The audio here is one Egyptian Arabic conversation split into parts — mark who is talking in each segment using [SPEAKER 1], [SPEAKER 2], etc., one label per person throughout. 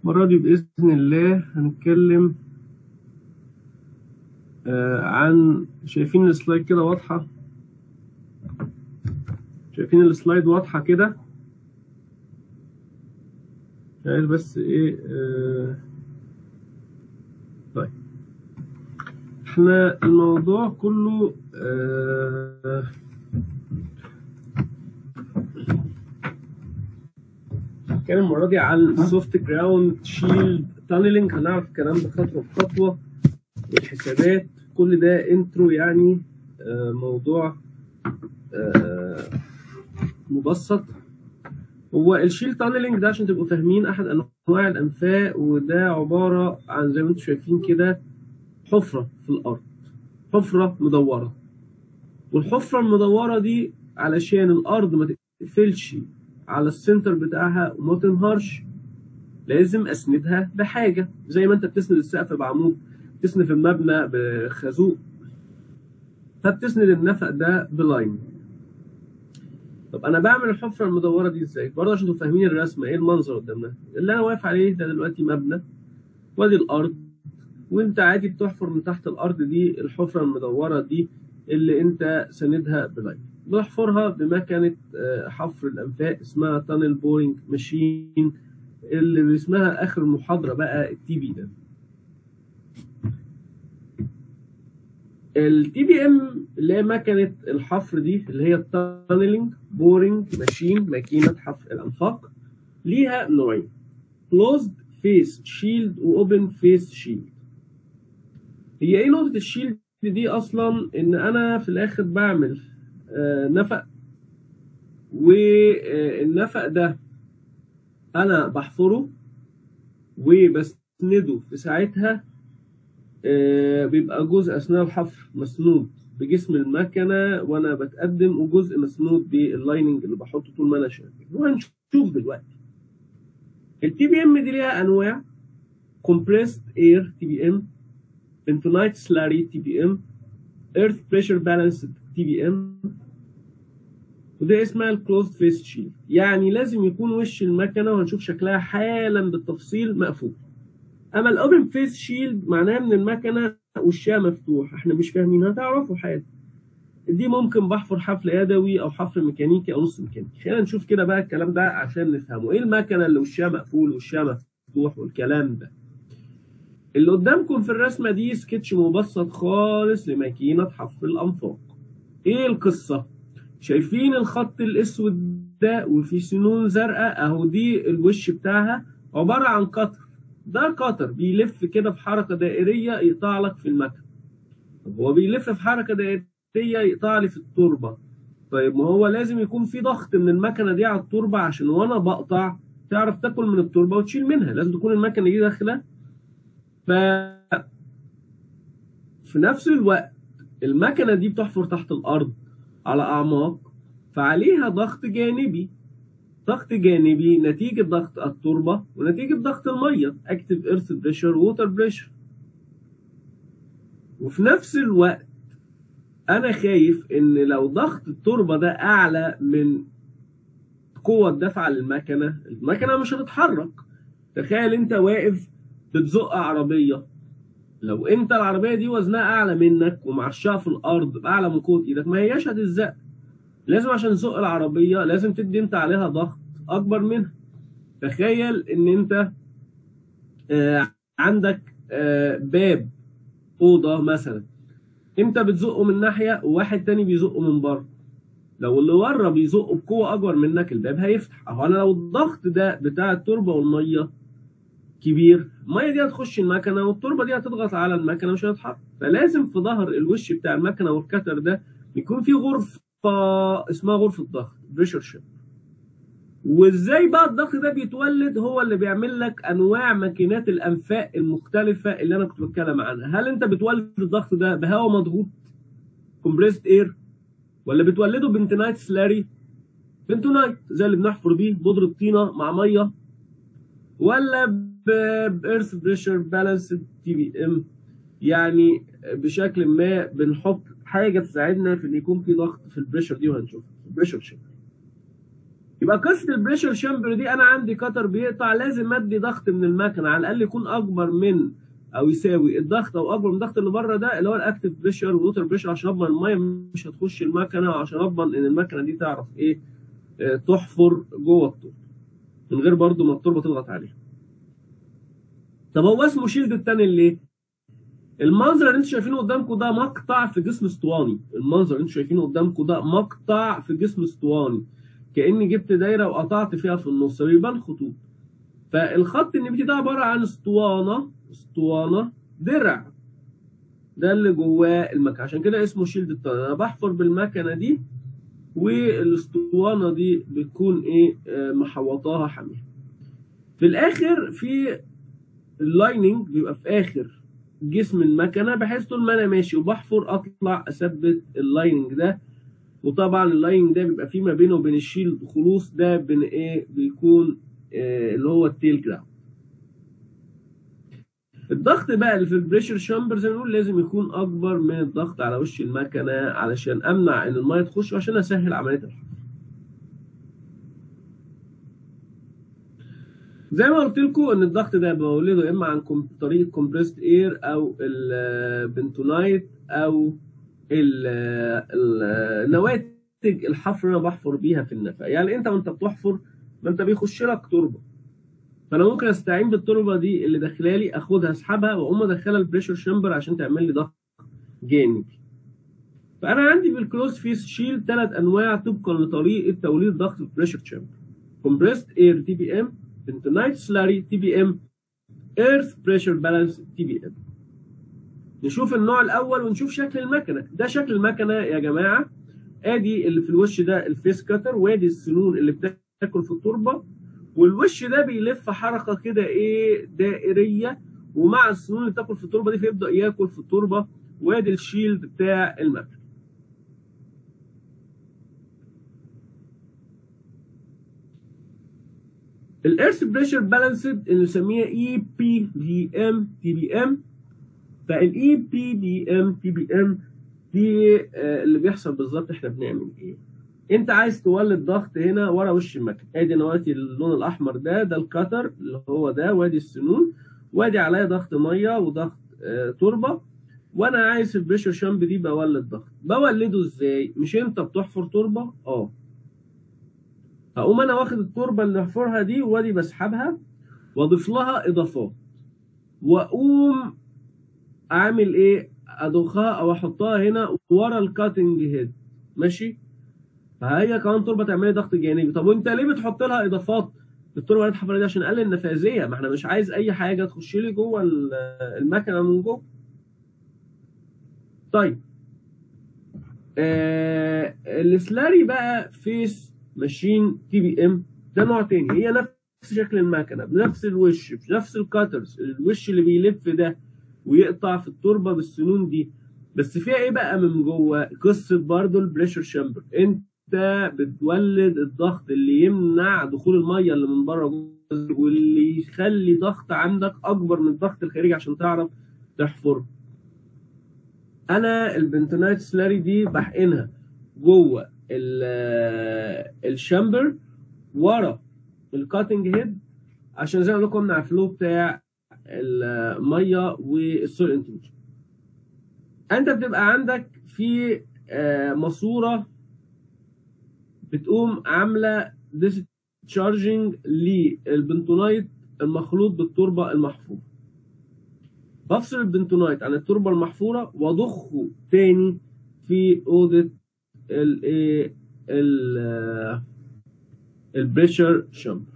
[SPEAKER 1] المرة دي بإذن الله هنتكلم آه عن شايفين السلايد كده واضحة شايفين السلايد واضحة كده عايز بس ايه آه طيب احنا الموضوع كله آه كان المرة دي عن سوفت جراوند شيلد تانلينج هنعرف الكلام ده خطوة بخطوة والحسابات كل ده انترو يعني آه موضوع آه مبسط هو الشيل تانلينج ده عشان تبقوا فاهمين احد انواع الانفاق وده عباره عن زي ما انتم شايفين كده حفره في الارض حفره مدوره والحفره المدوره دي علشان الارض ما تقفلش على السنتر بتاعها وما تنهارش لازم اسندها بحاجه زي ما انت بتسند السقف بعمود تسند المبنى بخازوق فبتسند النفق ده بلاين طب انا بعمل الحفره المدوره دي ازاي برضه عشان تبقوا فاهمين الرسمه ايه المنظر قدامنا اللي انا واقف عليه ده دلوقتي مبنى وادي الارض وانت عادي بتحفر من تحت الارض دي الحفره المدوره دي اللي انت ساندها بلاين بنحفرها بمكنه حفر الانفاق اسمها تانل بورينج ماشين اللي اسمها اخر محاضره بقى التي بي ده التي بي ام اللي هي مكنه الحفر دي اللي هي التانلينج بورينج ماشين ماكينه حفر الانفاق ليها نوعين كلوزد فيس شيلد واوبن فيس شيلد هي ايه نقطه الشيلد دي اصلا ان انا في الاخر بعمل آه نفق والنفق ده انا بحفره وبسنده في ساعتها آه بيبقى جزء اثناء الحفر مسنود بجسم المكنه وانا بتقدم وجزء مسنود باللايننج اللي بحطه طول ما انا شغال وهنشوف دلوقتي التي بي ام دي ليها انواع compressed air تي بي ام infinite slurry تي بي ام earth pressure balanced تي بي ام وده اسمها الكلوزد فيس شيلد يعني لازم يكون وش المكنه وهنشوف شكلها حالا بالتفصيل مقفول اما الاوبن فيس شيلد معناها ان المكنه وشها مفتوح احنا مش فاهمين هتعرفوا حاجه دي ممكن بحفر حفل يدوي او حفر ميكانيكي او نص ميكانيكي خلينا نشوف كده بقى الكلام ده عشان نفهمه ايه المكنه اللي وشها مقفول وشها مفتوح والكلام ده اللي قدامكم في الرسمه دي سكتش مبسط خالص لماكينه حفر الانفاق ايه القصه شايفين الخط الاسود ده وفي سنون زرقاء اهو دي الوش بتاعها عباره عن قطر ده قطر بيلف كده في حركه دائريه يقطع لك في المكنه طب هو بيلف في حركه دائريه يقطع لي في التربه طيب ما هو لازم يكون في ضغط من المكنه دي على التربه عشان وانا بقطع تعرف تاكل من التربه وتشيل منها لازم تكون المكنه دي داخله ف في نفس الوقت المكنه دي بتحفر تحت الارض على اعماق فعليها ضغط جانبي ضغط جانبي نتيجة ضغط التربة ونتيجة ضغط المية اكتف ايرث بريشر ووتر بريشر وفي نفس الوقت انا خايف ان لو ضغط التربة ده اعلى من قوة دفع للمكنة المكنة مش هتتحرك تخيل انت واقف بتزق عربية لو انت العربية دي وزنها اعلى منك ومعشاها في الارض باعلى من قوة ايدك ما هياش هتتزق لازم عشان تزق العربية لازم تدي انت عليها ضغط اكبر منها تخيل ان انت آه عندك آه باب اوضه مثلا انت بتزقه من ناحيه وواحد تاني بيزقه من بره لو اللي ورا بيزقه بقوه اكبر منك الباب هيفتح اهو انا لو الضغط ده بتاع التربه والميه كبير الميه دي هتخش المكنه والتربه دي هتضغط على المكنه مش هتتحرك فلازم في ظهر الوش بتاع المكنه والكتر ده يكون في غرفه اسمها غرفه ضغط بريشر شيب وازاي بقى الضغط ده بيتولد هو اللي بيعمل لك انواع ماكينات الانفاق المختلفه اللي انا كنت بتكلم عنها هل انت بتولد الضغط ده بهواء مضغوط كومبريسد اير ولا بتولده بنتنايت سلاري بنتونايت زي اللي بنحفر بيه بودره طينه مع ميه ولا بإيرث بريشر بالانس تي بي ام يعني بشكل ما بنحط حاجه تساعدنا في ان يكون في ضغط في البريشر دي وهنشوف البريشر شيب يبقى قصه البريشر شامبر دي انا عندي كتر بيقطع لازم ادي ضغط من المكنه على الاقل يكون اكبر من او يساوي الضغط او اكبر من الضغط اللي بره ده اللي هو الاكتف بريشر والوتر بريشر عشان اضمن الميه مش هتخش المكنه وعشان اضمن ان المكنه دي تعرف ايه آه، تحفر جوه التربه من غير برضو ما التربه تضغط عليها طب هو اسمه شيلد التاني ليه؟ المنظر اللي انتوا شايفينه قدامكم ده مقطع في جسم اسطواني المنظر اللي انتوا شايفينه قدامكم ده مقطع في جسم اسطواني كاني جبت دايره وقطعت فيها في النص بيبان خطوط فالخط النبيتي ده عباره عن اسطوانه اسطوانه درع ده اللي جواه المكنه عشان كده اسمه شيلد التاني انا بحفر بالمكنه دي والاسطوانه دي بتكون ايه آه، محوطاها حاميه في الاخر في اللايننج بيبقى في اخر جسم المكنه بحيث طول ما انا ماشي وبحفر اطلع اثبت اللايننج ده وطبعا اللايننج ده بيبقى فيه ما بينه وبين الشيلد خلوص ده بين ايه بيكون آه اللي هو التيل جراوند الضغط بقى اللي في البريشر شامبر زي ما بنقول لازم يكون اكبر من الضغط على وش المكنه علشان امنع ان الميه تخش وعشان اسهل عمليه الحفر زي ما قلت لكم ان الضغط ده بولده اما عن كم- طريق كومبريست اير او البنتونايت او ال- ال- نواتج الحفر اللي انا بحفر بيها في النفق يعني انت وانت بتحفر ما انت بيخش لك تربه فانا ممكن استعين بالتربه دي اللي داخله لي اخدها اسحبها واقوم ادخلها البريشر شامبر عشان تعمل لي ضغط جانبي فانا عندي في الكلوز فيس شيل ثلاث انواع طبقا لطريقه توليد ضغط البريشر شامبر كومبريست اير تي بي ام بنتونايت سلاري تي بي ام ايرث بريشر بالانس تي بي ام نشوف النوع الاول ونشوف شكل المكنه ده شكل المكنه يا جماعه ادي اللي في الوش ده الفيس كاتر وادي السنون اللي بتاكل في التربه والوش ده بيلف حركه كده ايه دائريه ومع السنون اللي بتاكل في التربه دي فيبدا ياكل في التربه وادي الشيلد بتاع المكنه الايرث بريشر بالانسد اللي نسميها اي بي بي ام تي بي ام فالاي بي بي ام تي بي ام دي آه، اللي بيحصل بالظبط احنا بنعمل ايه انت عايز تولد ضغط هنا ورا وش المكنه ادي دلوقتي اللون الاحمر ده ده الكتر اللي هو ده وادي السنون وادي عليا ضغط ميه وضغط آه تربه وانا عايز البريشر شامب دي بولد ضغط بولده ازاي مش انت بتحفر تربه اه هقوم انا واخد التربه اللي بحفرها دي وادي بسحبها واضيف لها اضافات واقوم اعمل ايه اضخها او احطها هنا ورا الكاتنج هيد ماشي فهي كمان تربه تعمل لي ضغط جانبي طب وانت ليه بتحط لها اضافات التربه اللي الحفره دي عشان اقلل النفاذيه ما احنا مش عايز اي حاجه تخش لي جوه ال- المكنه من جوه طيب آه السلاري بقى فيس ماشين تي بي ام ده نوع تاني هي نفس شكل المكنه بنفس الوش بنفس الكاترز الوش اللي بيلف ده ويقطع في التربه بالسنون دي بس فيها ايه بقى من جوه قصه برضو البريشر شامبر انت بتولد الضغط اللي يمنع دخول الميه اللي من بره جوه واللي يخلي ضغط عندك اكبر من الضغط الخارجي عشان تعرف تحفر انا البنتونايت سلاري دي بحقنها جوه ال- الشامبر ورا الكاتنج هيد عشان زي ما لكم مع الفلو بتاع الميه والسول انتروجن انت بتبقى عندك في آه، ماسوره بتقوم عامله ديسشارجنج للبنتونايت المخلوط بالتربه المحفوره بفصل البنتونايت عن التربه المحفوره واضخه تاني في اوضه الايه ال البريشر شامبر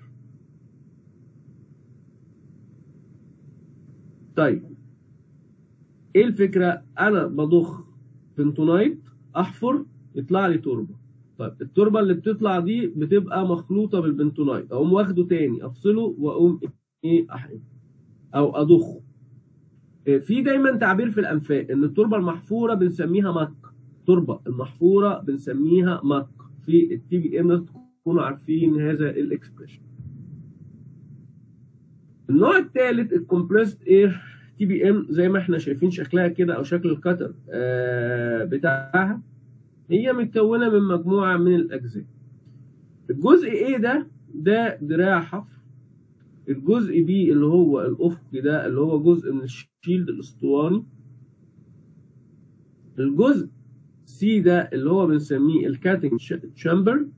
[SPEAKER 1] طيب ايه الفكره انا بضخ بنتونايت احفر يطلع لي تربه طيب التربه اللي بتطلع دي بتبقى مخلوطه بالبنتونايت اقوم واخده تاني افصله واقوم ايه احقنه او اضخه إيه، في دايما تعبير في الانفاق ان التربه المحفوره بنسميها مك التربه المحفوره بنسميها مك في التي بي ام تكونوا عارفين هذا الاكسبريشن النوع الثالث الكومبريسد اير تي بي ام زي ما احنا شايفين شكلها كده او شكل الكتر آه بتاعها هي متكونه من مجموعه من الاجزاء الجزء A ده ده دراع حفر الجزء B اللي هو الأفقي ده اللي هو جزء من الشيلد الأسطواني الجزء C ده اللي هو بنسميه الكاتنج تشامبر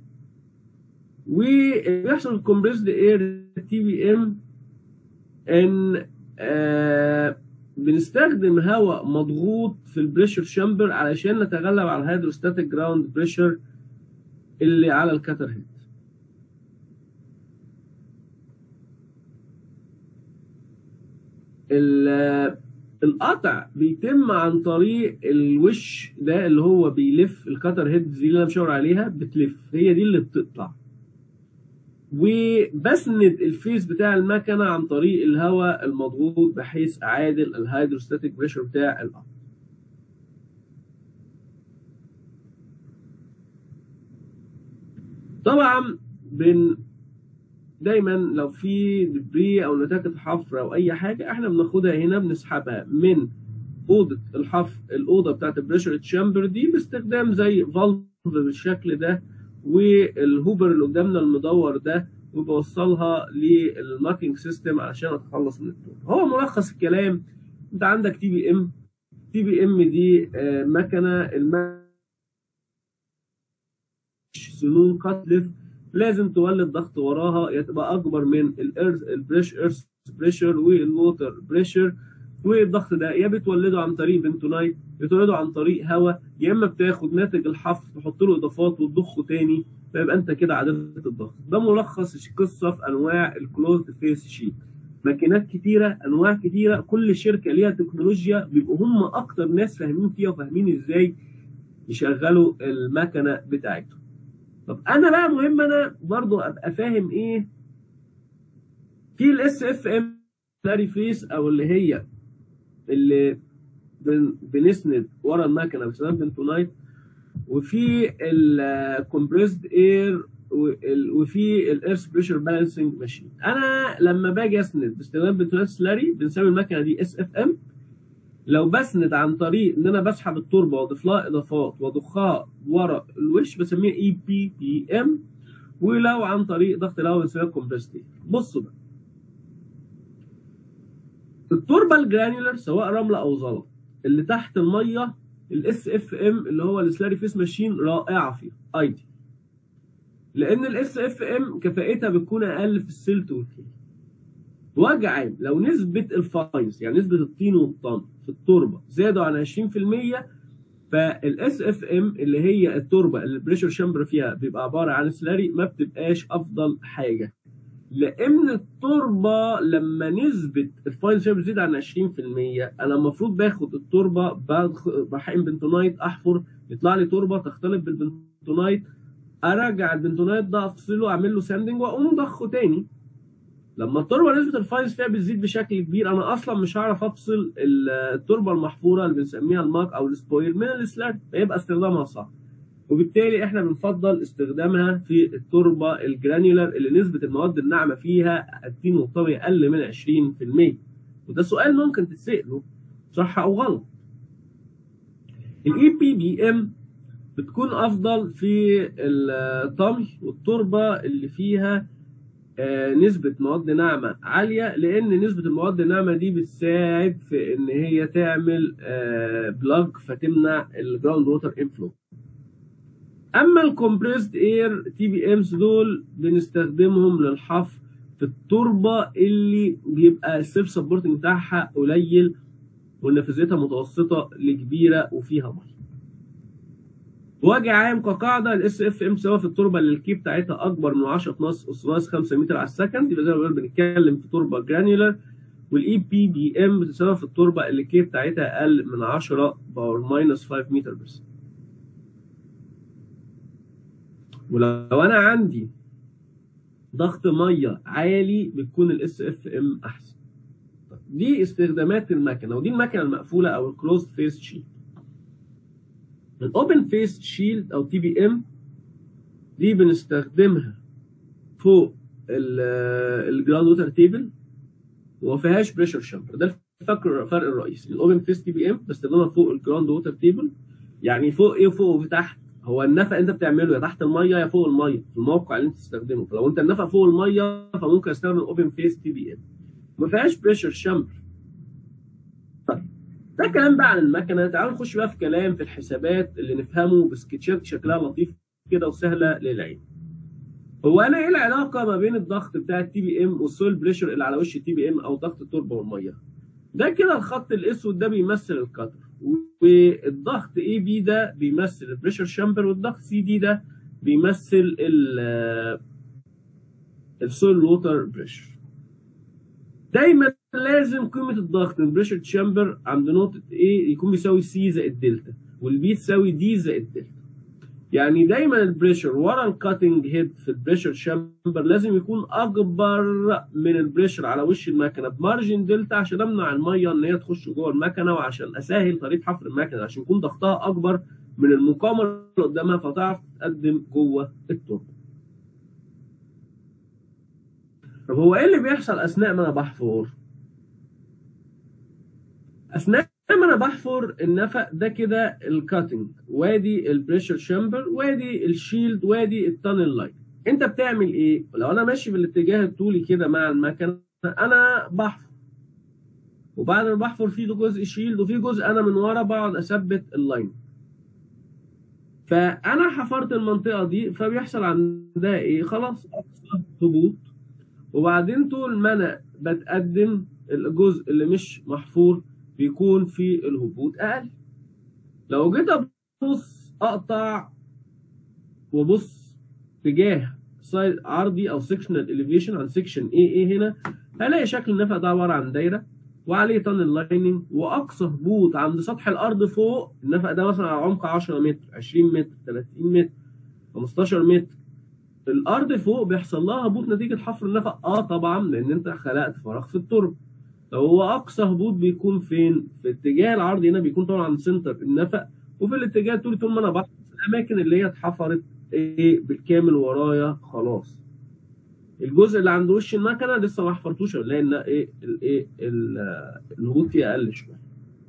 [SPEAKER 1] وبيحصل الكومبريسد اير تي بي ام ان آه بنستخدم هواء مضغوط في البريشر شامبر علشان نتغلب على الهيدروستاتيك جراوند بريشر اللي على الكاتر هيد القطع بيتم عن طريق الوش ده اللي هو بيلف الكاتر هيد دي اللي انا مشاور عليها بتلف هي دي اللي بتقطع وبسند الفيس بتاع المكنه عن طريق الهواء المضغوط بحيث اعادل الهيدروستاتيك بريشر بتاع القطع طبعا بن دايما لو في دبري او نتاجة حفر او اي حاجه احنا بناخدها هنا بنسحبها من اوضه الحفر الاوضه بتاعت البريشر تشامبر دي باستخدام زي فالف بالشكل ده والهوبر اللي قدامنا المدور ده وبوصلها للماركينج سيستم علشان اتخلص من التون هو ملخص الكلام انت عندك تي بي ام تي بي ام دي مكنه الم سنون كاتلف لازم تولد ضغط وراها يا تبقى اكبر من الارث البريش ايرث بريشر والووتر بريشر والضغط ده يا بتولده عن طريق بنتونايت بتولده عن طريق هواء يا اما بتاخد ناتج الحفر تحط له اضافات وتضخه تاني فيبقى انت كده عدلت الضغط ده ملخص القصه في انواع الكلوزد فيس شيت ماكينات كتيره انواع كتيره كل شركه ليها تكنولوجيا بيبقوا هم اكتر ناس فاهمين فيها وفاهمين ازاي يشغلوا المكنه بتاعتهم طب انا بقى مهم انا برضو ابقى فاهم ايه في الاس اف ام فيس او اللي هي اللي بن بنسند ورا المكنه باستخدام بنتونايت وفي الكومبريسد اير وفي الايرث بريشر بالانسنج ماشين انا لما باجي اسند باستخدام بنتونايت سلاري بنسمي المكنه دي اس اف ام لو بسند عن طريق ان انا بسحب التربه واضيف لها اضافات واضخها ورا الوش بسميها اي بي بي ام ولو عن طريق ضغط الهواء بنسميها كومبريسد بصوا بقى التربه الجرانيولر سواء رمله او زلط اللي تحت الميه الاس اف ام اللي هو السلاري فيس ماشين رائعه فيها ايدي لان الاس اف ام كفاءتها بتكون اقل في السلت والكيل وجه عام لو نسبه الفايز يعني نسبه الطين والطن في التربه زادوا عن 20% فالاس اف ام اللي هي التربه اللي البريشر شامبر فيها بيبقى عباره عن سلاري ما بتبقاش افضل حاجه لان التربه لما نسبه الفاين شامبر تزيد عن 20% انا المفروض باخد التربه بحقن بنتونايت احفر يطلع لي تربه تختلط بالبنتونايت ارجع البنتونايت ده افصله اعمل له ساندنج واقوم ضخه تاني لما التربه نسبه الفاينز فيها بتزيد بشكل كبير انا اصلا مش هعرف افصل التربه المحفوره اللي بنسميها الماك او السبويل من السلاج فيبقى استخدامها صعب وبالتالي احنا بنفضل استخدامها في التربه الجرانيولار اللي نسبه المواد الناعمه فيها التين والطمي اقل من 20% وده سؤال ممكن تتساله صح او غلط الاي بي بي ام بتكون افضل في الطمي والتربه اللي فيها نسبة مواد ناعمة عالية لأن نسبة المواد الناعمة دي بتساعد في إن هي تعمل بلاج فتمنع الجراوند ووتر انفلو. أما الكومبريسد اير تي بي امز دول بنستخدمهم للحفر في التربة اللي بيبقى السيلف سبورتنج بتاعها قليل ونفاذيتها متوسطة لكبيرة وفيها مية. وجه عام كقاعده الاس اف ام سواء في التربه اللي الكي بتاعتها اكبر من 10 في نص اس ناقص 5 متر على السكند يبقى زي ما بنتكلم في تربه جرانيولار والاي بي بي ام بتساوي في التربه اللي الكي بتاعتها اقل من 10 باور ماينس 5 متر بس ولو انا عندي ضغط ميه عالي بتكون الاس اف ام احسن دي استخدامات المكنه ودي المكنه المقفوله او الكلوزد فيس شيت الاوبن فيس شيلد او تي بي ام دي بنستخدمها فوق الجراوند ووتر تيبل وما فيهاش بريشر شامبر ده الفرق الفرق الرئيسي الاوبن فيس تي بي ام بستخدمها فوق الجراوند ووتر تيبل يعني فوق ايه وفوق وتحت هو النفق انت بتعمله يا تحت الميه يا فوق الميه في الموقع اللي انت تستخدمه فلو انت النفق فوق الميه فممكن استخدم اوبن فيس تي بي ام ما فيهاش بريشر شامبر طيب ده كلام بقى عن المكنه تعالوا نخش بقى في كلام في الحسابات اللي نفهمه بسكتشات شكلها لطيف كده وسهله للعين هو انا ايه العلاقه ما بين الضغط بتاع التي بي ام والسويل بريشر اللي على وش التي بي ام او ضغط التربه والميه ده كده الخط الاسود ده بيمثل القطر والضغط اي بي ده بيمثل البريشر شامبر والضغط سي دي ده بيمثل السويل ووتر بريشر دايما لازم قيمه الضغط من بريشر تشامبر عند نقطه ايه يكون بيساوي سي زائد دلتا والبي تساوي دي زائد دلتا يعني دايما البريشر ورا الكاتنج هيد في البريشر شامبر لازم يكون اكبر من البريشر على وش المكنه بمارجن دلتا عشان امنع الميه ان هي تخش جوه المكنه وعشان اسهل طريقه حفر المكنه عشان يكون ضغطها اكبر من المقاومه اللي قدامها فتعرف تتقدم جوه التربه. طب هو ايه اللي بيحصل اثناء ما انا بحفر؟ اثناء لما انا بحفر النفق ده كده الكاتنج وادي البريشر شامبر وادي الشيلد وادي التانل لاين انت بتعمل ايه لو انا ماشي في الاتجاه الطولي كده مع المكنه انا بحفر وبعد ما بحفر في جزء شيلد وفي جزء انا من ورا بقعد اثبت اللاين فانا حفرت المنطقه دي فبيحصل عندها ايه خلاص هبوط وبعدين طول ما انا بتقدم الجزء اللي مش محفور بيكون في الهبوط اقل لو جيت ابص اقطع وابص تجاه سايد عرضي او سكشنال اليفيشن عن سكشن اي اي هنا هلاقي شكل النفق ده عباره عن دايره وعليه تانل لايننج واقصى هبوط عند سطح الارض فوق النفق ده مثلا على عمق 10 متر 20 متر 30 متر 15 متر الارض فوق بيحصل لها هبوط نتيجه حفر النفق اه طبعا لان انت خلقت فراغ في التربه لو هو اقصى هبوط بيكون فين؟ في الاتجاه العرضي هنا بيكون طبعا عند سنتر النفق وفي الاتجاه الطولي طول ما انا بحفر في الاماكن اللي هي اتحفرت ايه بالكامل ورايا خلاص. الجزء اللي عند وش المكنه لسه ما حفرتوش لان ايه الايه الهبوط فيه اقل شويه.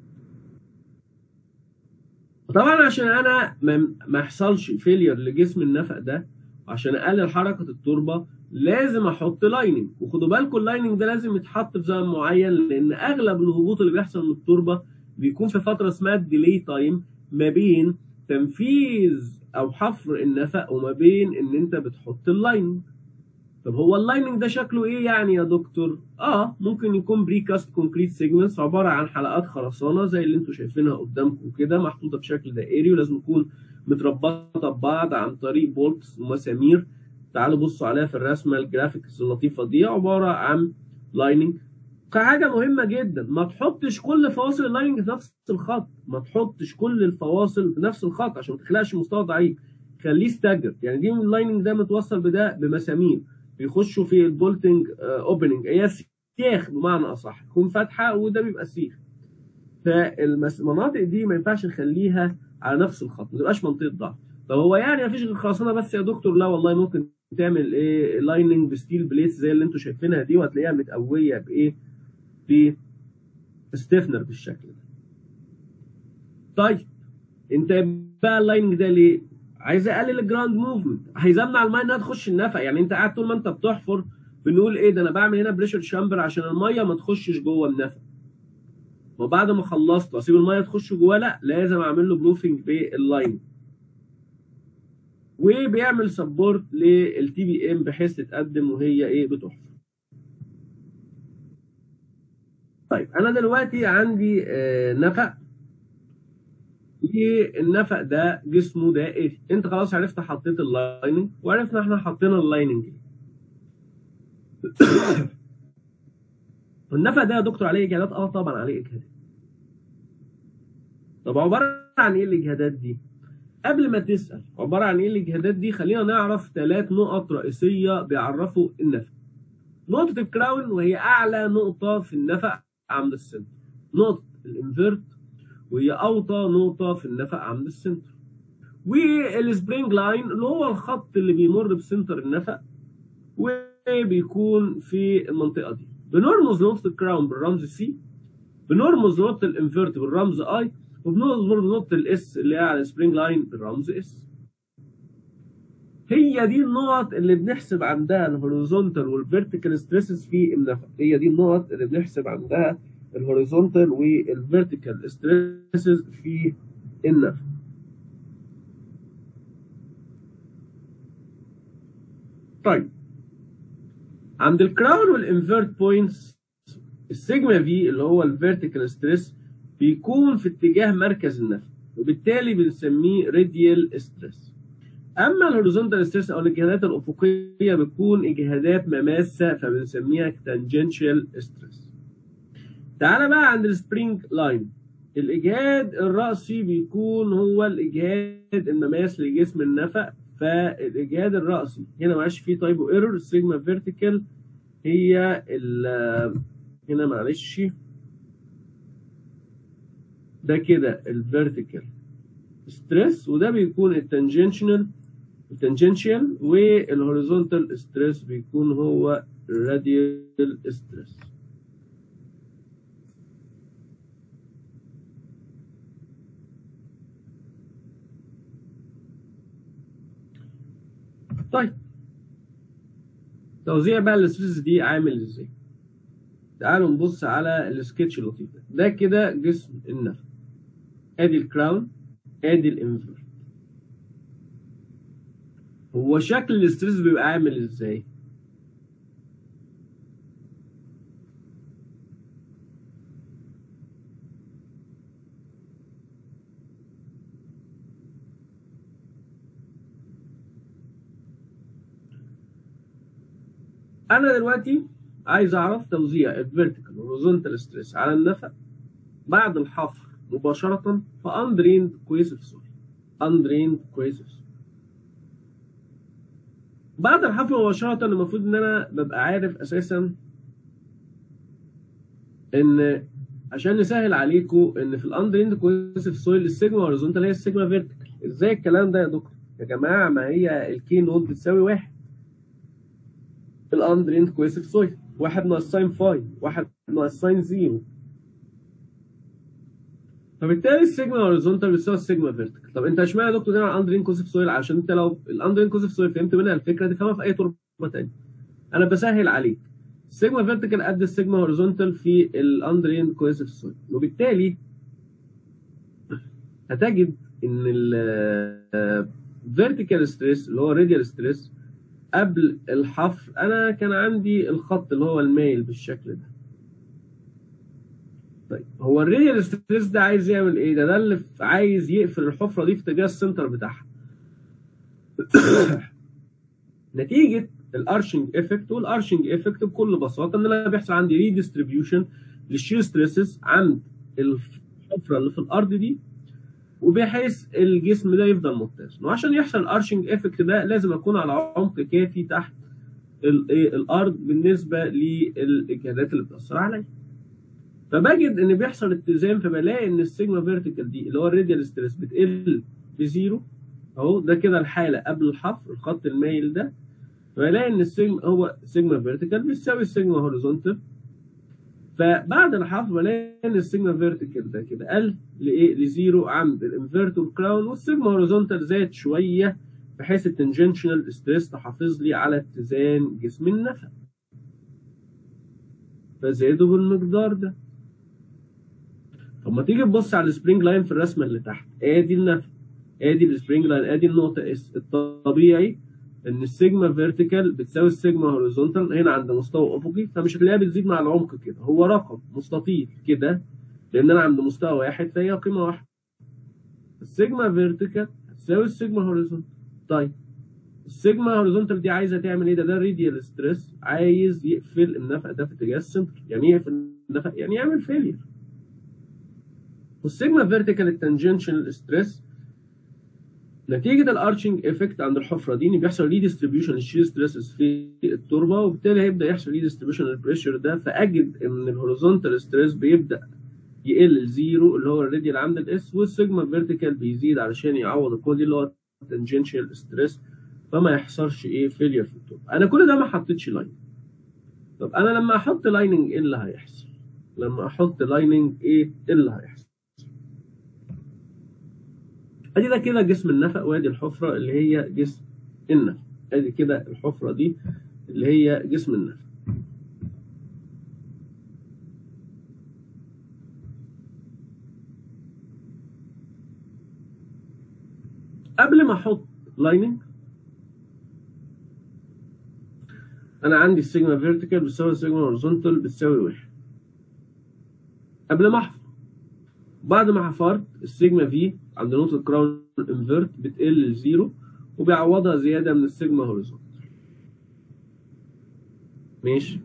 [SPEAKER 1] طبعا عشان انا ما يحصلش فيلير لجسم النفق ده عشان اقلل حركه التربه لازم احط لايننج وخدوا بالكم اللايننج ده لازم يتحط في زمن معين لان اغلب الهبوط اللي بيحصل من التربه بيكون في فتره اسمها الديلي تايم ما بين تنفيذ او حفر النفق وما بين ان انت بتحط اللايننج طب هو اللايننج ده شكله ايه يعني يا دكتور اه ممكن يكون بريكاست كونكريت سيجمنتس عباره عن حلقات خرسانه زي اللي انتم شايفينها قدامكم كده محطوطه بشكل دائري ولازم تكون متربطه ببعض عن طريق بولتس ومسامير تعالوا بصوا عليها في الرسمه الجرافيكس اللطيفه دي عباره عن لايننج حاجه مهمه جدا ما تحطش كل فواصل اللايننج في نفس الخط ما تحطش كل الفواصل في نفس الخط عشان ما تخلقش مستوى ضعيف خليه ستاجر يعني دي اللايننج ده متوصل بده بمسامير بيخشوا في البولتنج اوبننج هي سياخ بمعنى اصح تكون فاتحه وده بيبقى سيخ فالمناطق دي ما ينفعش نخليها على نفس الخط ما تبقاش منطقه ضعف طب هو يعني مفيش غير خرسانه بس يا دكتور لا والله ممكن تعمل ايه لايننج بستيل بليتس زي اللي انتوا شايفينها دي وهتلاقيها متقويه بايه ب ستيفنر بالشكل ده طيب انت بقى اللايننج ده ليه عايز اقلل الجراوند موفمنت عايز امنع الميه انها تخش النفق يعني انت قاعد طول ما انت بتحفر بنقول ايه ده انا بعمل هنا بريشر شامبر عشان الميه ما تخشش جوه النفق وبعد ما خلصت واسيب الميه تخش جواه لا لازم اعمل له بروفنج باللاين وبيعمل سبورت للتي بي ام بحيث تتقدم وهي ايه بتحفر طيب انا دلوقتي عندي آه نفق النفق ده جسمه دائري انت خلاص عرفت حطيت اللايننج وعرفنا احنا حطينا اللايننج والنفق ده يا دكتور عليه اجهادات اه طبعا عليه اجهادات طب عباره عن ايه الاجهادات دي قبل ما تسال عباره عن ايه الاجهادات دي خلينا نعرف ثلاث نقط رئيسيه بيعرفوا النفق نقطه الكراون وهي اعلى نقطه في النفق عند السنتر نقطه الانفيرت وهي اوطى نقطه في النفق عند السنتر والسبرينج لاين اللي هو الخط اللي بيمر بسنتر النفق وبيكون في المنطقه دي بنرمز نقطه الكراون بالرمز سي بنرمز نقطه الانفيرت بالرمز اي وبنرمز برضه نقطه الاس اللي هي على السبرينج لاين بالرمز اس هي دي النقط اللي بنحسب عندها الهوريزونتال والفيرتيكال ستريسز في النفق هي دي النقط اللي بنحسب عندها الهوريزونتال والفيرتيكال ستريسز في النفق طيب عند الكراون والانفيرت بوينتس السيجما في اللي هو الفيرتيكال ستريس بيكون في اتجاه مركز النفق وبالتالي بنسميه راديال ستريس اما الهوريزونتال ستريس او الاجهادات الافقيه بتكون اجهادات مماسه فبنسميها تانجنشال ستريس تعالى بقى عند السبرينج لاين الاجهاد الراسي بيكون هو الاجهاد المماس لجسم النفق فالاجهاد الراسي هنا معلش فيه تايبو ايرور السيجما فيرتيكال هي هنا معلش ده كده الفيرتيكال ستريس وده بيكون التانجنشنال التانجنشال والهوريزونتال ستريس بيكون هو الراديال ستريس طيب توزيع بقى الستريس دي عامل ازاي تعالوا نبص على السكتش اللطيف ده ده كده جسم النفق ادي الكراون ادي الانفيرت هو شكل الاستريس بيبقى عامل ازاي انا دلوقتي عايز اعرف توزيع الفيرتيكال هوريزونتال ستريس على النفق بعد الحفر مباشرة في undrained cohesive soil undrained cohesive soil بعد الحفر مباشرة المفروض ان انا ببقى عارف اساسا ان عشان نسهل عليكم ان في الاندريند كويسيف سويل السيجما هوريزونتال هي السيجما فيرتيكال ازاي الكلام ده يا دكتور يا جماعه ما هي الكي نود بتساوي واحد في الاندريند كويسيف سويل واحد ناقص ساين فاي واحد ناقص ساين زيرو فبالتالي السيجما هوريزونتال بتساوي السيجما فيرتيكال طب انت اشمعنى يا دكتور هنا على الاندرين كوسيف سويل عشان انت لو الاندرين كوسيف سويل فهمت منها الفكره دي فهمها في اي تربه ثانيه انا بسهل عليك السيجما فيرتيكال قد السيجما هوريزونتال في الاندرين كويسيف سويل وبالتالي هتجد ان الفيرتيكال ستريس اللي هو الراديال ستريس قبل الحفر انا كان عندي الخط اللي هو المايل بالشكل ده طيب هو الراديال ستريس ده عايز يعمل ايه ده ده اللي عايز يقفل الحفره دي في اتجاه السنتر بتاعها نتيجه الارشنج افكت والارشنج افكت بكل بساطه ان انا بيحصل عندي ريديستريبيوشن للشير ستريسز عند الحفره اللي في الارض دي وبحيث الجسم ده يفضل متزن وعشان يحصل الارشنج افكت ده لازم اكون على عمق كافي تحت الارض بالنسبه للاجهادات اللي بتاثر عليا فبجد ان بيحصل اتزان فبلاقي ان السيجما فيرتيكال دي اللي هو الراديال ستريس بتقل لزيرو اهو ده كده الحاله قبل الحفر الخط المايل ده فبلاقي ان السيجما هو سيجما فيرتيكال بيساوي السيجما هوريزونتال فبعد الحفر بلاقي ان السيجما فيرتيكال ده كده قل لايه لزيرو عند الانفيرتور كراون والسيجما هوريزونتال زاد شويه بحيث التنجنشنال ستريس تحافظ لي على اتزان جسم النفق فزادوا بالمقدار ده طب ما تيجي تبص على السبرينج لاين في الرسمه اللي تحت ادي النفق ادي السبرينج لاين ادي النقطه اس الطبيعي ان السيجما فيرتيكال بتساوي السيجما هوريزونتال هنا عند مستوى افقي فمش هتلاقيها بتزيد مع العمق كده هو رقم مستطيل كده لان انا عند مستوى واحد فهي قيمه واحده السيجما فيرتيكال هتساوي السيجما هوريزونتال طيب السيجما هوريزونتال دي عايزه تعمل ايه ده ده ريديال ستريس عايز يقفل النفق ده في اتجاه السنتر يعني ايه يقفل النفق يعني يعمل فيلير والسيجما فيرتيكال التنجنشنال ستريس نتيجة الارشنج افكت عند الحفرة دي ان بيحصل ري ديستريبيوشن للشير ستريسز في التربة وبالتالي هيبدأ يحصل ري ديستريبيوشن للبريشر ده فأجد ان الهوريزونتال ستريس بيبدأ يقل لزيرو اللي هو الراديال عند الاس والسيجما فيرتيكال بيزيد علشان يعوض الكود دي اللي هو التنجنشال ستريس فما يحصلش ايه فيلير في التربة انا كل ده ما حطيتش لاين طب انا لما احط لايننج ايه اللي هيحصل لما احط لايننج ايه اللي هيحصل ادي ده كده جسم النفق وادي الحفره اللي هي جسم النفق ادي كده الحفره دي اللي هي جسم النفق قبل ما احط لايننج انا عندي السيجما فيرتيكال بتساوي السيجما هوريزونتال بتساوي واحد قبل ما احفر بعد ما حفرت السيجما في عند نقطة كراون انفيرت بتقل لزيرو وبيعوضها زيادة من السيجما هوريزونتال ماشي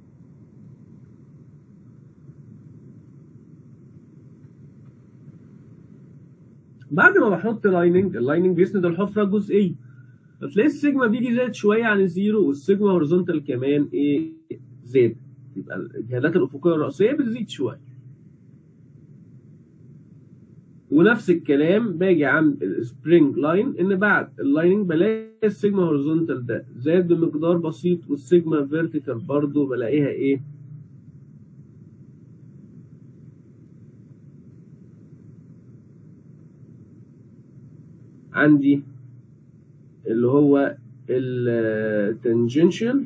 [SPEAKER 1] بعد ما بحط لايننج اللايننج بيسند الحفرة جزئية فتلاقي السيجما بيجي زاد شوية عن الزيرو والسيجما هوريزونتال كمان ايه زاد يبقى الجهادات الأفقية الرئيسية بتزيد شوية ونفس الكلام باجي عند السبرينج لاين ان بعد اللايننج بلاقي السيجما هوريزونتال ده زاد بمقدار بسيط والسيجما فيرتيكال برضو بلاقيها ايه عندي اللي هو التنجنشال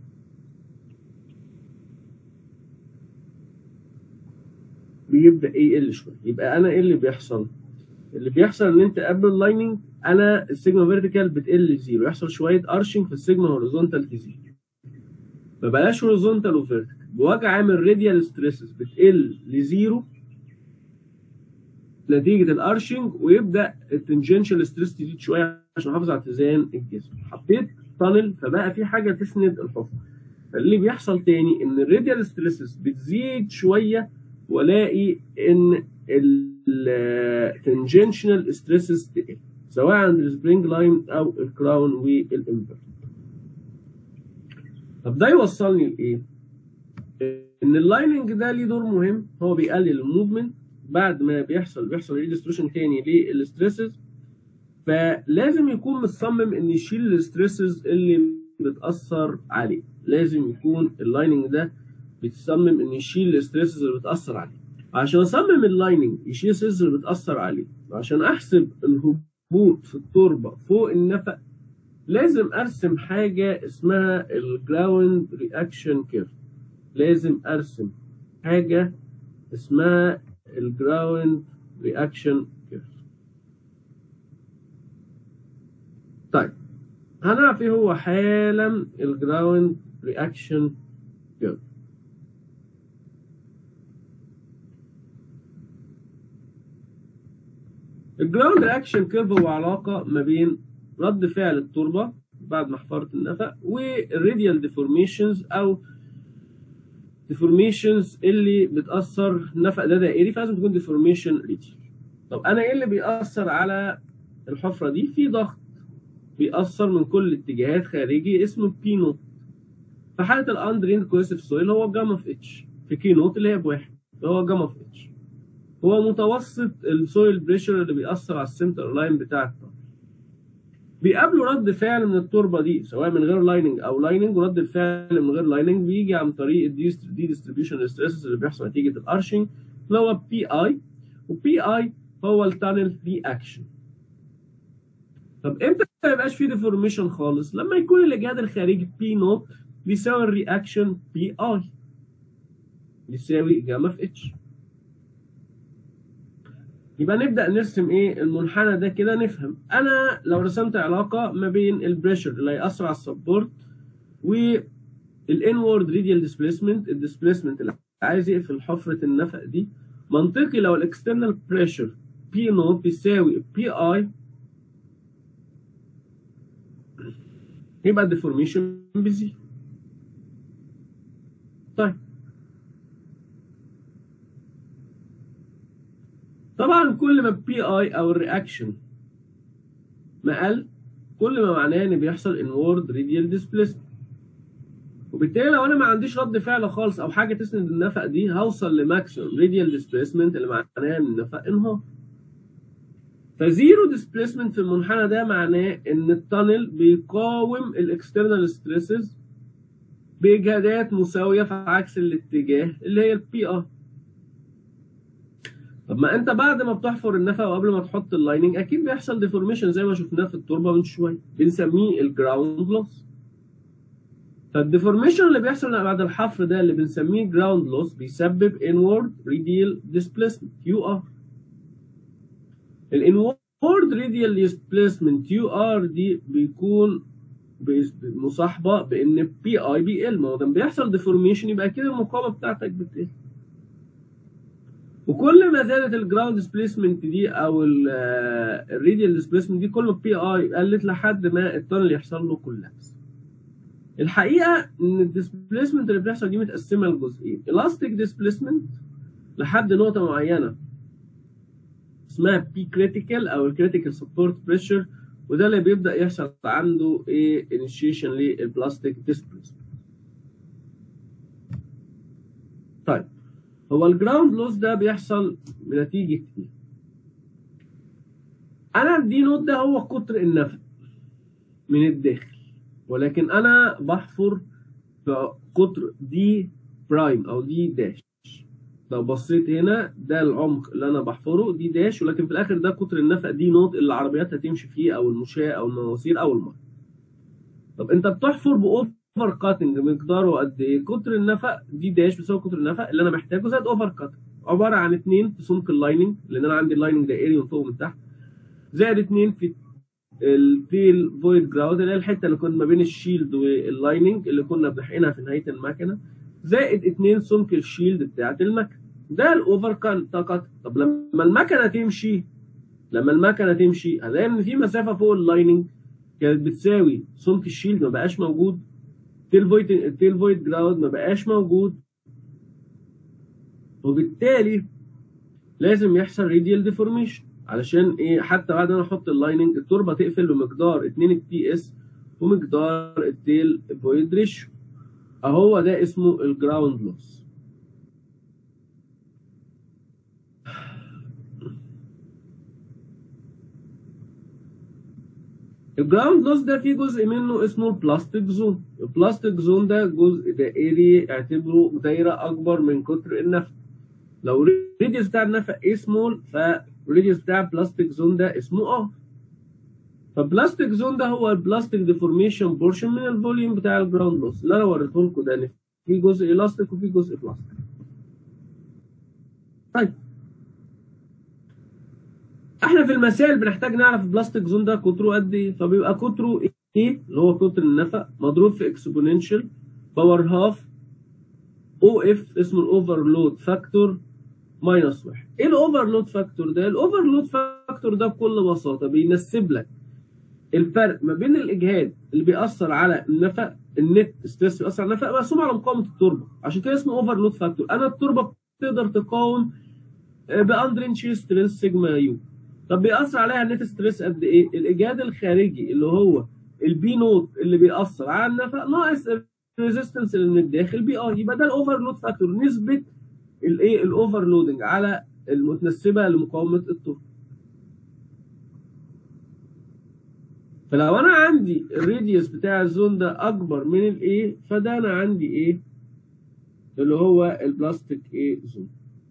[SPEAKER 1] بيبدا ايه يقل شويه يبقى انا ايه اللي بيحصل اللي بيحصل ان انت قبل اللايننج انا السيجما فيرتيكال بتقل لزيرو يحصل شويه ارشنج في السيجما هوريزونتال تزيد ما بلاش هوريزونتال وفيرتيكال بوجه عامل راديال ستريسز بتقل لزيرو نتيجه الارشنج ويبدا التنجنشال ستريس تزيد شويه عشان احافظ على اتزان الجسم حطيت تانل فبقى في حاجه تسند الحفره فاللي بيحصل تاني ان الراديال ستريسز بتزيد شويه والاقي ان التنجنشنال ستريسز تقل سواء عند السبرينج لاين او الكراون والانفرت طب ده يوصلني لايه؟ ان اللايننج ده ليه دور مهم هو بيقلل الموفمنت بعد ما بيحصل بيحصل ريدستريشن تاني للستريسز فلازم يكون مصمم ان يشيل الستريسز اللي بتاثر عليه لازم يكون اللايننج ده بتصمم ان يشيل الستريسز اللي بتاثر عليه عشان اصمم اللايننج يشيل الستريسز اللي بتاثر عليه وعشان احسب الهبوط في التربه فوق النفق لازم ارسم حاجه اسمها الجراوند رياكشن كيرف لازم ارسم حاجه اسمها الجراوند رياكشن كيرف طيب هنعرف ايه هو حالا الجراوند رياكشن كيرف الجراوند رياكشن كيرف هو علاقه ما بين رد فعل التربه بعد ما حفرت النفق والراديال ديفورميشنز او ديفورميشنز اللي بتاثر النفق ده دائري فلازم تكون ديفورميشن ريديال طب انا ايه اللي بيأثر على الحفره دي في ضغط بيأثر من كل الاتجاهات خارجي اسمه بي نوت في حاله الاندرين كويسيف سويل هو جاما في اتش في كي نوت اللي هي بواحد اللي هو جاما في اتش هو متوسط السويل بريشر اللي بيأثر على السنتر لاين بتاع الطرف بيقابلوا رد فعل من التربه دي سواء من غير لايننج او لايننج ورد الفعل من غير لايننج بيجي عن طريق الدي ديستريبيوشن ستريسز اللي بيحصل نتيجه الارشنج اللي هو بي اي وبي اي هو التانل رياكشن طب امتى ما يبقاش في ديفورميشن خالص لما يكون الاجهاد الخارجي بي نوت بيساوي الرياكشن بي اي بيساوي جاما في اتش يبقى نبدا نرسم ايه المنحنى ده كده نفهم انا لو رسمت علاقه ما بين البريشر اللي هيأثر على السبورت والانورد ريديال ديسبيسمنت الديسبيسمنت اللي عايز يقفل حفره النفق دي منطقي لو الاكسترنال بريشر بي نوت بيساوي بي اي يبقى الديفورميشن بزيرو طيب طبعا كل ما البي اي او الرياكشن ما قل كل ما معناه ان بيحصل انورد ريديال ديسبيسمنت وبالتالي لو انا ما عنديش رد فعل خالص او حاجه تسند النفق دي هوصل لماكسيمم ريديال ديسبيسمنت اللي معناها ان النفق انهار فزيرو ديسبيسمنت في المنحنى ده معناه ان التانل بيقاوم الاكسترنال ستريسز باجهادات مساويه في عكس الاتجاه اللي هي البي ار طب ما انت بعد ما بتحفر النفق وقبل ما تحط اللايننج اكيد بيحصل ديفورميشن زي ما شفناه في التربه من شويه بنسميه الجراوند لوس فالديفورميشن اللي بيحصل بعد الحفر ده اللي بنسميه جراوند لوس بيسبب انورد ريديال ديسبيسمنت يو ار الانورد ريديال ديسبيسمنت يو ار دي بيكون مصاحبه بان بي اي بي ال ما هو لما بيحصل ديفورميشن يبقى كده المقاومه بتاعتك بتقل وكل ما زادت الجراوند ديسبيسمنت دي او الريديال ديسبيسمنت دي كل ما البي اي قلت لحد ما التانل يحصل له كولابس الحقيقه ان الديسبيسمنت اللي بتحصل دي متقسمه لجزئين الاستيك ديسبيسمنت لحد نقطه معينه اسمها بي كريتيكال او الكريتيكال سبورت بريشر وده اللي بيبدا يحصل عنده ايه انيشيشن للبلاستيك ديسبيسمنت طيب هو الجراوند لوس ده بيحصل بنتيجه ايه انا دي نوت ده هو قطر النفق من الداخل ولكن انا بحفر في قطر دي برايم او دي داش لو بصيت هنا ده العمق اللي انا بحفره دي داش ولكن في الاخر ده قطر النفق دي نوت اللي العربيات هتمشي فيه او المشاة او المواسير او الميه طب انت بتحفر باوفر كاتنج مقداره قد ايه قطر النفق دي داش بيساوي قطر النفق اللي انا محتاجه زائد اوفر كاتنج عباره عن اتنين في سمك اللايننج لان انا عندي اللايننج دائري من فوق ومن تحت زائد اتنين في التيل فويد جراود اللي هي الحته اللي كنا ما بين الشيلد واللايننج اللي كنا بنحقنها في نهايه المكنه زائد اتنين سمك الشيلد بتاعت المكنه ده الاوفر كات طب لما المكنه تمشي لما المكنه تمشي هنلاقي ان في مسافه فوق اللايننج كانت بتساوي سمك الشيلد ما بقاش موجود التيل فويد التيل فويد جراود ما بقاش موجود وبالتالي لازم يحصل ريديال ديفورميشن علشان ايه حتى بعد ما احط اللايننج التربه تقفل بمقدار 2 التي اس ومقدار التيل فويد ريشيو اهو ده اسمه الجراوند لوس الجراوند لوس ده فيه جزء منه اسمه البلاستيك زون البلاستيك زون ده جزء دائري اعتبره دايره اكبر من قطر النفق لو الريديوس بتاع النفق ايه سمول فالريديوس بتاع البلاستيك زون ده اسمه اه فالبلاستيك زون ده هو البلاستيك ديفورميشن بورشن من الفوليوم بتاع الجراوند لوس اللي انا وريته لكم ده ان في جزء الاستيك وفي جزء بلاستيك طيب احنا في المسائل بنحتاج نعرف البلاستيك زون ده قطره قد ايه فبيبقى قطره ايه اللي هو قطر النفق مضروب في اكسبوننشال باور هاف او اف اسمه الاوفرلود فاكتور ماينس واحد ايه الاوفرلود فاكتور ده الاوفرلود فاكتور ده بكل بساطه بينسب لك الفرق ما بين الاجهاد اللي بيأثر على النفق النت ستريس بيأثر على النفق مقسوم على مقاومه التربه عشان كده اسمه اوفرلود فاكتور انا التربه بتقدر تقاوم باندرين شير ستريس سيجما يو طب بيأثر عليها النت ستريس قد ايه الاجهاد الخارجي اللي هو البي نوت اللي بيأثر على النفق ناقص الريزيستنس اللي من الداخل بي ار يبقى ده الاوفرلود فاكتور نسبه الايه الاوفرلودنج على المتنسبه لمقاومه التربه فلو انا عندي الراديوس بتاع الزون ده اكبر من الايه فده انا عندي ايه اللي هو البلاستيك ايه زون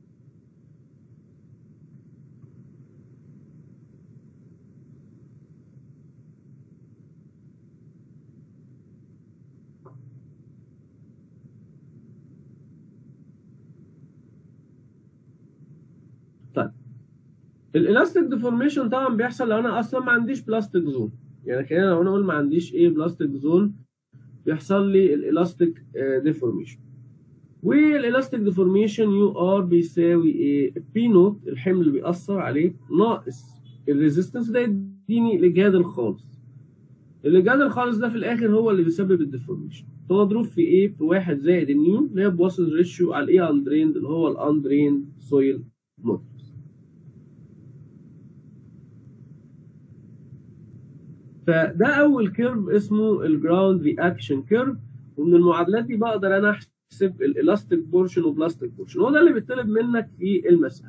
[SPEAKER 1] طيب الالاستيك ديفورميشن طبعا بيحصل لو انا اصلا ما عنديش بلاستيك زون يعني خلينا لو انا اقول ما عنديش ايه بلاستيك زون بيحصل لي الالاستيك ديفورميشن والالاستيك ديفورميشن يو ار بيساوي ايه بي نوت الحمل اللي بيأثر عليه ناقص الريزيستنس ده يديني الاجهاد الخالص الاجهاد الخالص ده في الاخر هو اللي بيسبب الديفورميشن مضروب في ايه في واحد زائد النيو اللي هي بواسل ريشيو على الايه اندريند اللي هو الاندريند سويل موديل فده اول كيرف اسمه الجراوند رياكشن كيرف ومن المعادلات دي بقدر انا احسب الالاستيك بورشن وبلاستيك بورشن هو ده اللي بيطلب منك في المساله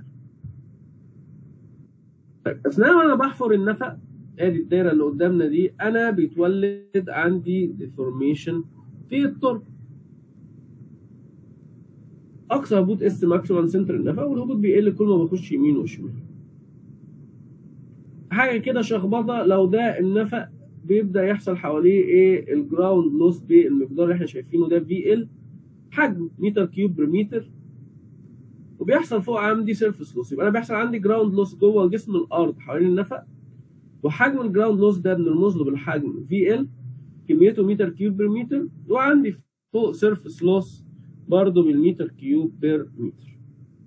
[SPEAKER 1] طيب اثناء ما انا بحفر النفق ادي الدايره اللي قدامنا دي انا بيتولد عندي ديفورميشن في التربه اقصى هبوط اس ماكسيمم سنتر النفق والهبوط بيقل كل ما بخش يمين وشمال حاجه كده شخبطه لو ده النفق بيبدا يحصل حواليه ايه الجراوند لوس بالمقدار اللي احنا شايفينه ده في ال حجم متر كيوب بر متر وبيحصل فوق عندي سيرفيس لوس يبقى انا بيحصل عندي جراوند لوس جوه جسم الارض حوالين النفق وحجم الجراوند لوس ده بنرمز له بالحجم في ال كميته متر كيوب بر متر وعندي فوق سيرفيس لوس برضه بالمتر كيوب بير متر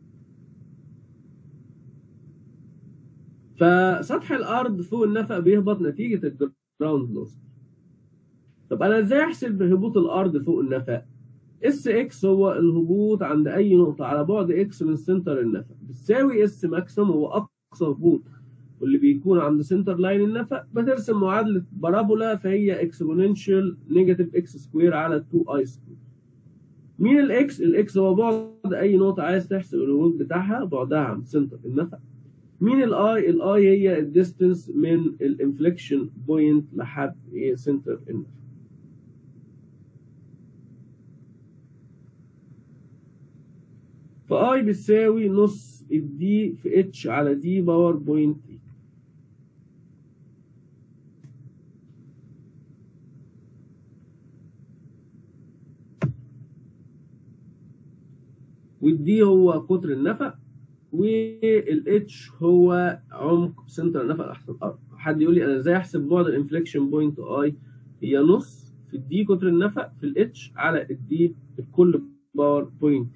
[SPEAKER 1] فسطح الارض فوق النفق بيهبط نتيجه الجراوند لوس طب انا ازاي احسب هبوط الارض فوق النفق اس اكس هو الهبوط عند اي نقطه على بعد اكس من سنتر النفق بتساوي اس ماكسيمم هو اقصى هبوط واللي بيكون عند سنتر لاين النفق بترسم معادله بارابولا فهي اكسبوننشال نيجاتيف اكس سكوير على 2 اي سكوير مين الاكس؟ الاكس هو بعد اي نقطة عايز تحسب الهبوط بتاعها بعدها عن سنتر النفق. مين الاي؟ الاي هي الديستنس من الانفليكشن بوينت لحد ايه سنتر النفق. فاي بتساوي نص الدي في اتش على دي باور بوينت اي. والدي هو قطر النفق والاتش هو عمق سنتر النفق تحت الارض حد يقول لي انا ازاي احسب بعد الانفليكشن بوينت اي هي نص في الدي قطر النفق في الاتش على الدي الكل باور بوينت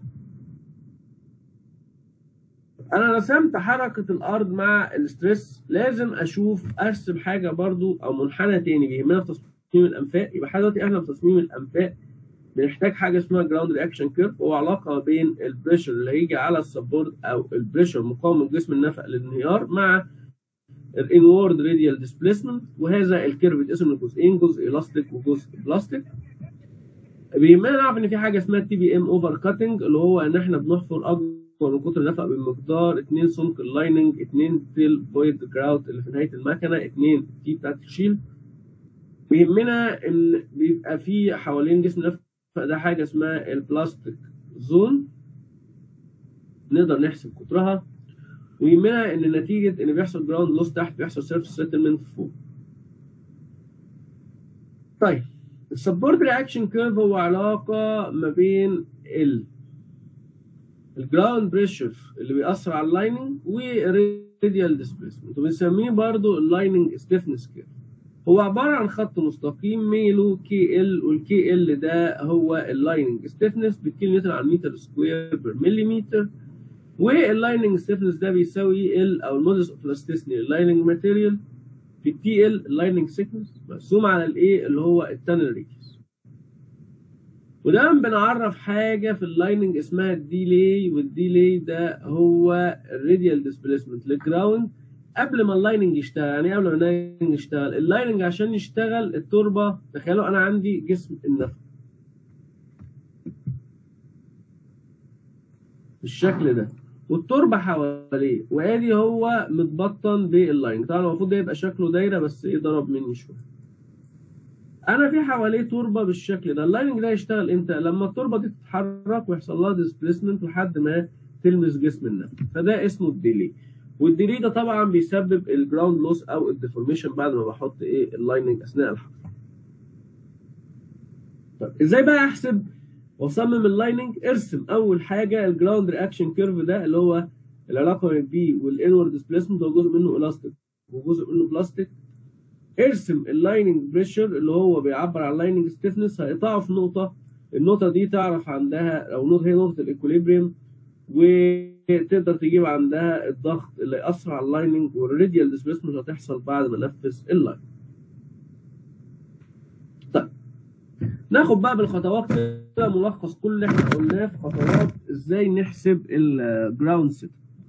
[SPEAKER 1] انا رسمت حركه الارض مع الستريس لازم اشوف ارسم حاجه برضو او منحنى تاني بيهمنا في تصميم الانفاق يبقى دلوقتي احنا في تصميم الانفاق بنحتاج حاجه اسمها جراوند رياكشن كيرف وهو علاقه بين البريشر اللي هيجي على السبورت او البريشر مقاومه جسم النفق للانهيار مع الانورد راديال ديسبيسمنت وهذا الكيرف بيتقسم لجزئين جزء الاستيك وجزء بلاستيك بيهمنا نعرف ان في حاجه اسمها تي بي ام اوفر كاتنج اللي هو ان احنا بنحفر اكبر من قطر النفق بمقدار 2 سمك اللايننج 2 تيل بوينت جراوت اللي في نهايه المكنه 2 تي بتاعت الشيل بيهمنا ان بيبقى في حوالين جسم النفق فده حاجة اسمها البلاستيك زون نقدر نحسب قطرها ويهمنا ان نتيجة ان بيحصل جراوند لوس تحت بيحصل سيرفس سيتلمنت فوق. طيب السبورت رياكشن كيرف هو علاقة ما بين ال الجراوند بريشر اللي بيأثر على اللايننج والراديال ديسبيسمنت وبنسميه برضو اللايننج ستيفنس كيرف. هو عبارة عن خط مستقيم ميله كي ال والكي ال ده هو اللايننج ستيفنس بالكيلومتر على المتر سكوير بير مليمتر واللايننج ستيفنس ده بيساوي ال او المودس اوف الاستيسني اللايننج ماتيريال في التي ال اللايننج سيكنس مقسوم على الايه اللي هو التانل ريكس ودايما بنعرف حاجه في اللايننج اسمها الديلي والديلي ده هو الراديال ديسبيسمنت للجراوند قبل ما اللايننج يشتغل يعني قبل ما اللايننج يشتغل اللايننج عشان يشتغل التربه تخيلوا انا عندي جسم النفق بالشكل ده والتربه حواليه وادي هو متبطن باللايننج طبعا المفروض ده يبقى شكله دايره بس ايه ضرب مني شويه انا في حواليه تربه بالشكل ده اللايننج ده يشتغل امتى لما التربه دي تتحرك ويحصل لها ديسبيسمنت لحد ما تلمس جسم النفق فده اسمه الديلي والديلي ده طبعا بيسبب الجراوند لوس او الديفورميشن بعد ما بحط ايه اللايننج اثناء الحفر. طب ازاي بقى احسب واصمم اللايننج؟ ارسم اول حاجه الجراوند رياكشن كيرف ده اللي هو العلاقه بين البي والانورد ديسبيسمنت هو جزء منه الاستيك وجزء منه بلاستيك. ارسم اللايننج بريشر اللي هو بيعبر عن اللايننج ستيفنس هيقطعه في نقطه النقطه دي تعرف عندها او نقطه هي نقطه الاكوليبريم وتقدر تجيب عندها الضغط اللي يأثر على اللايننج والراديال ديسبيسمنت هتحصل بعد ما نفذ اللاين. طيب ناخد بقى بالخطوات كده ملخص كل اللي احنا قلناه في خطوات ازاي نحسب الجراوند سيت.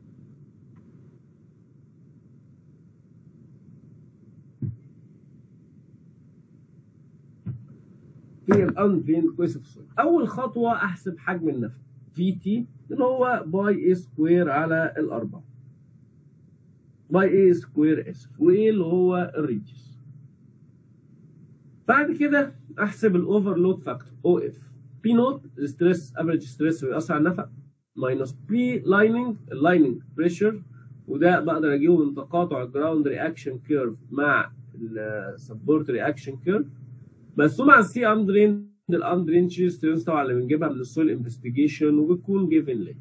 [SPEAKER 1] في الانفين كويسف اول خطوه احسب حجم النفق في تي اللي هو باي اي سكوير على الأربعة باي اي سكوير اسف وايه اللي هو الريديوس بعد كده احسب الاوفرلود فاكتور او اف بي نوت الستريس افريج ستريس اللي بيأثر على النفق ماينس بي لايننج اللايننج بريشر وده بقدر اجيبه من تقاطع الجراوند رياكشن كيرف مع السبورت رياكشن كيرف مقسوم على السي اندرين الاندرين شير سترينث طبعا اللي بنجيبها من السويل انفستيجيشن وبتكون جيفن لي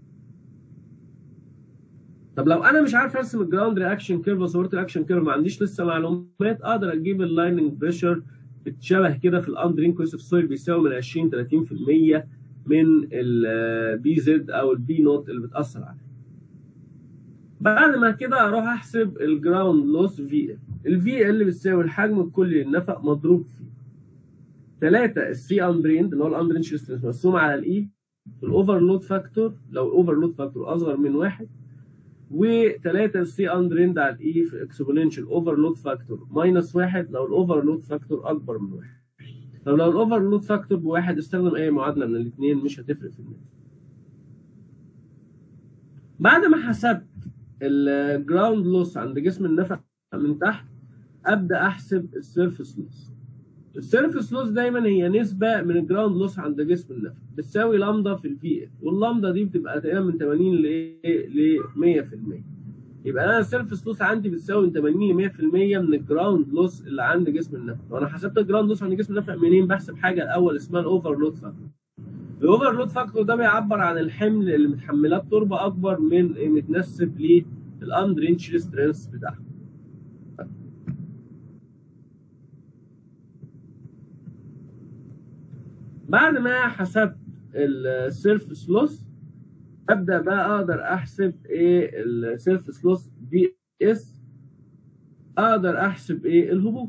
[SPEAKER 1] طب لو انا مش عارف ارسم الجراوند رياكشن كيرف وسبورت رياكشن كيرف ما عنديش لسه معلومات اقدر اجيب اللايننج بريشر بتشبه كده في الاندرين كويسف سويل بيساوي من 20 30% من البي زد او البي نوت اللي بتاثر عليه بعد ما كده اروح احسب الجراوند لوس في ال الفي ال بتساوي الحجم الكلي للنفق مضروب في 3 السي اندريند اللي هو الاندرين ستريس مقسوم على الاي الاوفرلود فاكتور لو الاوفرلود فاكتور اصغر من واحد و3 السي اندريند على الاي في اكسبوننشال اوفرلود فاكتور ماينس واحد لو الاوفرلود فاكتور اكبر من واحد طب لو الاوفرلود فاكتور بواحد استخدم اي معادله من الاثنين مش هتفرق في النتيجه بعد ما حسبت الجراوند لوس عند جسم النفق من تحت ابدا احسب السيرفس لوس السيرفس لوس دايما هي نسبه من الجراوند لوس عند جسم النفق بتساوي لامدا في الفي ال واللامدا دي بتبقى تقريبا من 80 ل 100% يبقى انا السيرفس لوس عندي بتساوي من 80 ل 100% من الجراوند لوس اللي عند جسم النفق وانا حسبت الجراوند لوس عند جسم النفق منين بحسب حاجه الاول اسمها الاوفرلود فاكتور الاوفرلود فاكتور ده بيعبر عن الحمل اللي متحملاه التربه اكبر من متنسب للاندرينش سترينث بتاعها بعد ما حسبت السيرفس لوس ابدا بقى اقدر احسب ايه السيرفس لوس دي اس اقدر احسب ايه الهبوط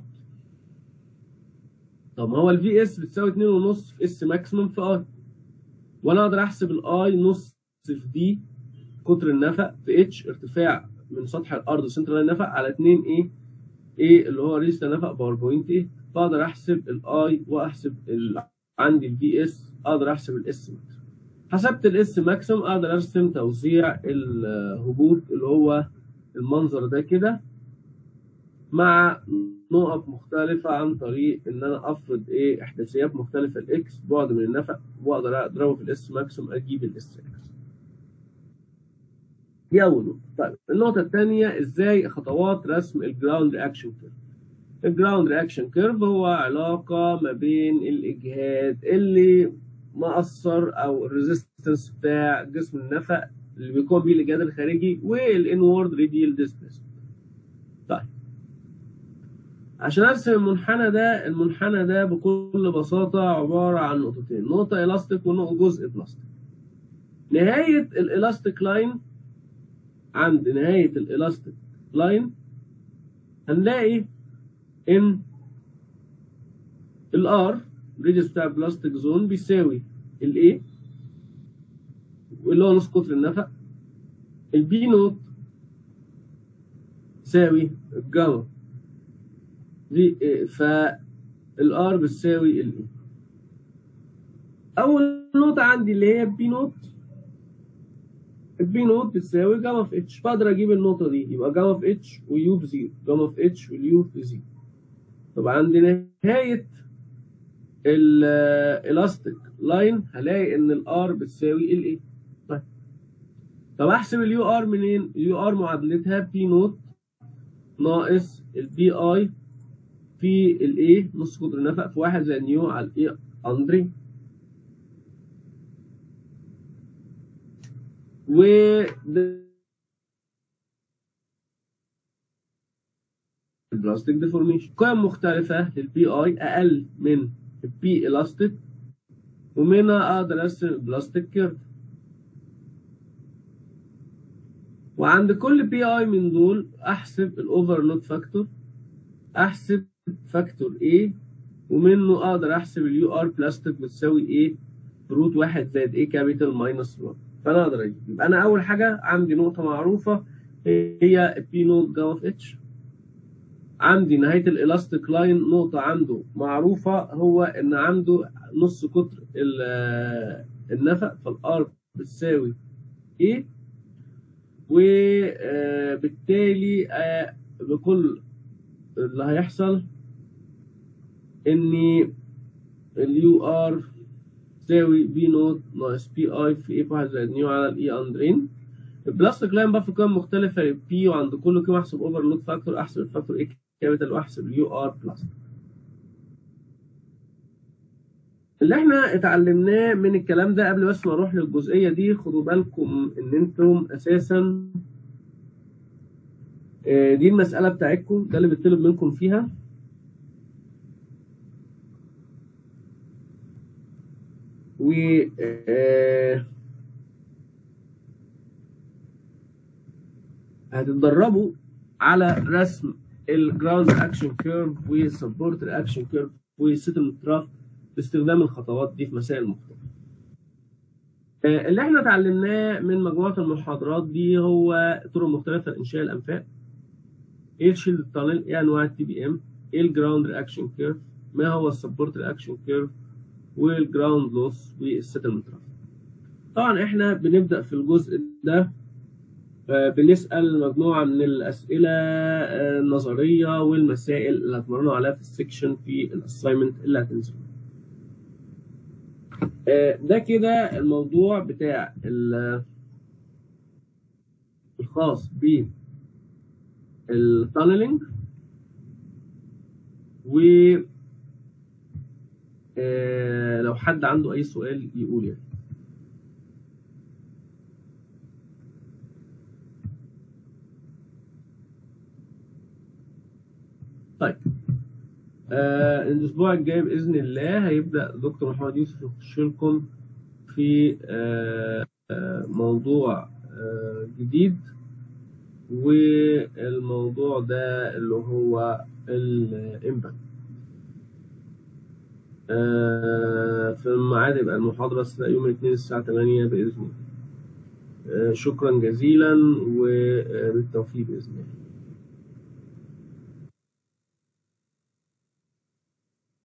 [SPEAKER 1] طب ما هو الفي اس بتساوي 2.5 في اس ماكسيموم في اي وانا اقدر احسب الاي نص في دي قطر النفق في اتش ارتفاع من سطح الارض سنترال النفق على 2 ايه ايه اللي هو ريست نفق باوربوينت ايه فاقدر احسب الاي واحسب ال عندي الفي اس اقدر احسب الاس ماكسيمم حسبت الاس ماكسيمم اقدر ارسم توزيع الهبوط اللي هو المنظر ده كده مع نقط مختلفة عن طريق إن أنا أفرض إيه إحداثيات مختلفة الإكس بعد من النفق وأقدر أضربه في الإس ماكسيمم أجيب الإس إكس. دي أول نقطة. طيب النقطة الثانية إزاي خطوات رسم الجراوند رياكشن كيرف. الجراوند رياكشن كيرف هو علاقة ما بين الإجهاد اللي مأثر أو الريزيستنس بتاع جسم النفق اللي بيكون بيه الإجهاد الخارجي والإنورد ريديال ديسبيسمنت. طيب عشان ارسم المنحنى ده المنحنى ده بكل بساطة عبارة عن نقطتين نقطة الاستيك ونقطة جزء بلاستيك نهاية الالاستيك لاين عند نهاية الالاستيك لاين هنلاقي ان الار الريديوس بتاع البلاستيك زون بيساوي الاي اللي هو نص قطر النفق البي نوت يساوي الجاما دي فالار بتساوي ال اول نقطة عندي اللي هي بي نوت البي نوت بتساوي جاما في اتش فاقدر اجيب النقطة دي يبقى جاما في اتش ويو بزيرو جاما في اتش واليو بزيرو طب عند نهاية الالاستيك لاين هلاقي ان الار بتساوي ال ايه طيب طب احسب اليو ار منين؟ اليو ار معادلتها بي نوت ناقص البي اي في الايه نص قطر النفق في واحد زائد نيو على الايه اندري و البلاستيك ديفورميشن قيم مختلفة للبي اي اقل من البي الاستيك ومنها اقدر ارسم البلاستيك كيرف وعند كل بي اي من دول احسب الاوفرلود فاكتور احسب فاكتور A ومنه اقدر احسب اليو ار بلاستيك بتساوي A روت واحد زائد A كابيتال ماينس 1 فانا اقدر اجيب يبقى انا اول حاجه عندي نقطه معروفه هي بي نوت جاما في اتش عندي نهايه الالاستيك لاين نقطه عنده معروفه هو ان عنده نص قطر النفق فالار بتساوي A وبالتالي بكل اللي هيحصل ان اليو ار تساوي بي نوت ناقص بي اي في اي واحد زائد نيو على الاي اندرين البلاستيك لاين بقى في قيم مختلفة بي وعند كل قيمة احسب اوفرلود فاكتور احسب الفاكتور اي كابيتال واحسب اليو ار بلس اللي احنا اتعلمناه من الكلام ده قبل بس ما اروح للجزئية دي خدوا بالكم ان انتم اساسا آه، دي المسألة بتاعتكم ده اللي بيطلب منكم فيها و آه، هتتدربوا على رسم الجراوند اكشن كيرف والسبورت اكشن كيرف والسيتلمنت تراف باستخدام الخطوات دي في مسائل مختلفة. آه، اللي احنا اتعلمناه من مجموعة المحاضرات دي هو طرق مختلفة لإنشاء الأنفاق. ايه الشيلد تانل؟ ايه أنواع التي بي ام؟ ايه الجراوند رياكشن كيرف؟ ما هو السبورت رياكشن كيرف؟ والجراوند لوس والسيتلمنت تراف. طبعا احنا بنبدأ في الجزء ده آه، بنسأل مجموعة من الأسئلة آه، النظرية والمسائل اللي هتمرنوا عليها في السكشن في الأسايمنت اللي هتنزلوا. آه، ده كده الموضوع بتاع ال- الخاص ب التانلينج و آه، لو حد عنده أي سؤال يقول يعني. طيب آه الاسبوع الجاي باذن الله هيبدا دكتور محمد يوسف يخش لكم في آه آه موضوع آه جديد والموضوع ده اللي هو الامباكت آه في الميعاد يبقى المحاضرة السنة يوم الاثنين الساعة 8 بإذن الله آه شكرا جزيلا وبالتوفيق بإذن الله